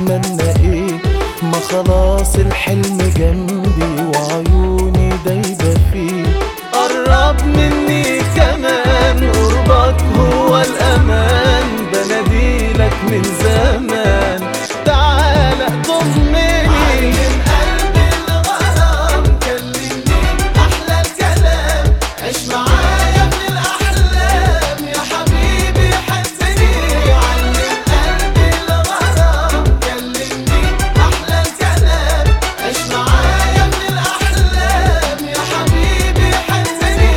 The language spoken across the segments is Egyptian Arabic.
اتمنى ايه ما خلاص الحلم جنبي وعيوني دايبة فيه قرب مني كمان قربك هو الأمان بناديلك من زمان تعالى ضمني علم قلبي الغرام كلمني أحلى الكلام عيش معايا من الأحلام يا حبيبي حسني علم قلبي الغرام كلمني أحلى الكلام عيش معايا من الأحلام يا حبيبي حسني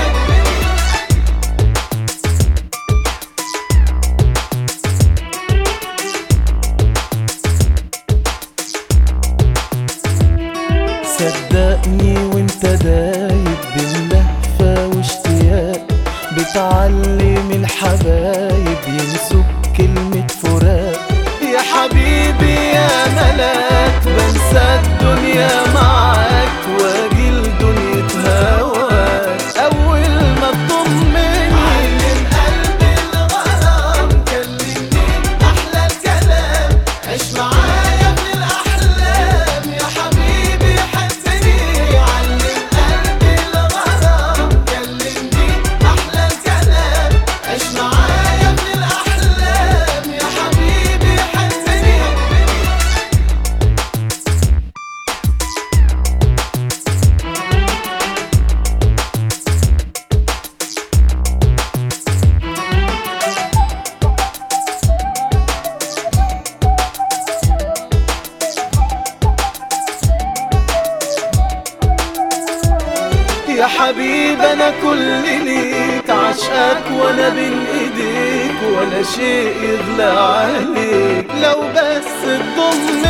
صدقني وانت دايب باللهفة واشتياق بتعلم الحبايب ينسوك كلمة فراق يا حبيبي يا ملاك بنسى الدنيا معاك واجي لدنيا هواك اول ما تضمني علم قلبي الغرام كلمني أحلى الكلام عيش معايا من الأحلام يا حبيبي حسني علم قلبي الغرام كلمني أحلى الكلام عيش معايا من الأحلام يا حبيبي حسني يا حبيب انا كل ليك عشقك وانا بين ايديك ولا شيء يغلى عليك لو بس تضمني